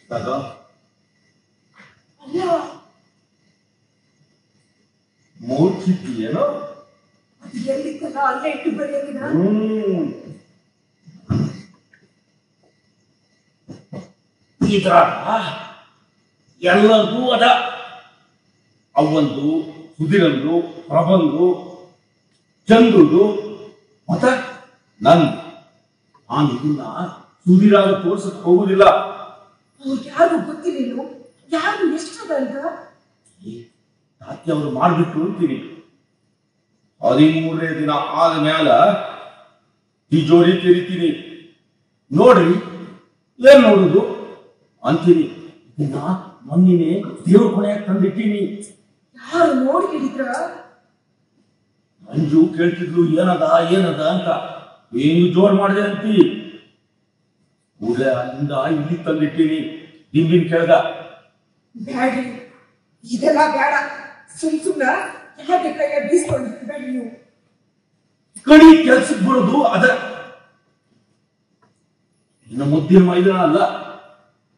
ತಗ ಅಲ್ಲ ಮೂರ್ಛಿದ್ದೀಯೇನೋ ಅದು ಎಲ್ಲಿತ್ತಲ್ಲ ಅಲ್ಲೇ ಇಟ್ಟು ಬರೆಯೋದಿನ ಹ್ಮ್ ಇದ್ರಾಗ ಎಲ್ಲದೂ ಅದ ಅವಂದು ಸುಧಿರಂದು ಪ್ರಬಂದು ಚಂದ್ರುದು ಮತ್ತ ನನ್ ನಾನು ಇದನ್ನ ಸುಧಿರಾಗ ತೋರ್ಸಕ್ ಹೋಗುದಿಲ್ಲ ಅವ್ರಿಗೆ ಯಾರು ಗೊತ್ತಿಲ್ಲ ಯಾರು ಎಷ್ಟದ ಅಂತ ತಾತ್ಯ ಅವರು ಮಾಡ್ಬಿಟ್ಟು ಅಂತೀನಿ ಹದಿಮೂರನೇ ದಿನ ಆದ ಮ್ಯಾಲ ತಿಜೋರಿ ತೆರಿತೀನಿ ನೋಡ್ರಿ ಏನ್ ನೋಡುದು ಅಂತೀನಿ ಇದನ್ನ ಮೊನ್ನಿನೇ ದೇವ್ರ ಕೊನೆಯಾಗ ತಂದಿಟ್ಟೀನಿ ಯಾರು ನೋಡಿ ಹಿಡಿದ್ರ ಅಂಜು ಕೇಳ್ತಿದ್ಲು ಏನದ ಏನದ ಅಂತ ಏನು ಜೋರ್ ಮಾಡಿದೆ ಅಂತಿ ಕೂಡಲೇ ಅಲ್ಲಿಂದ ಇಲ್ಲಿ ತಂದಿಟ್ಟೀನಿ ದಿಂಬಿನ ಕೆಳಗ ಬ್ಯಾಡ್ರಿ ಇದೆಲ್ಲ ಬೇಡ ಸುಮ್ ಸುಮ್ನ ಯಾಕೆ ಕೈಯ ಬೀಸ್ಕೊಂಡು ಬೇಡ ನೀವು ಕಡಿ ಕೆಲ್ಸಕ್ಕೆ ಬರೋದು ಅದ ಇನ್ನು ಮುದ್ದಿನ ಮೈದಾನ ಅಲ್ಲ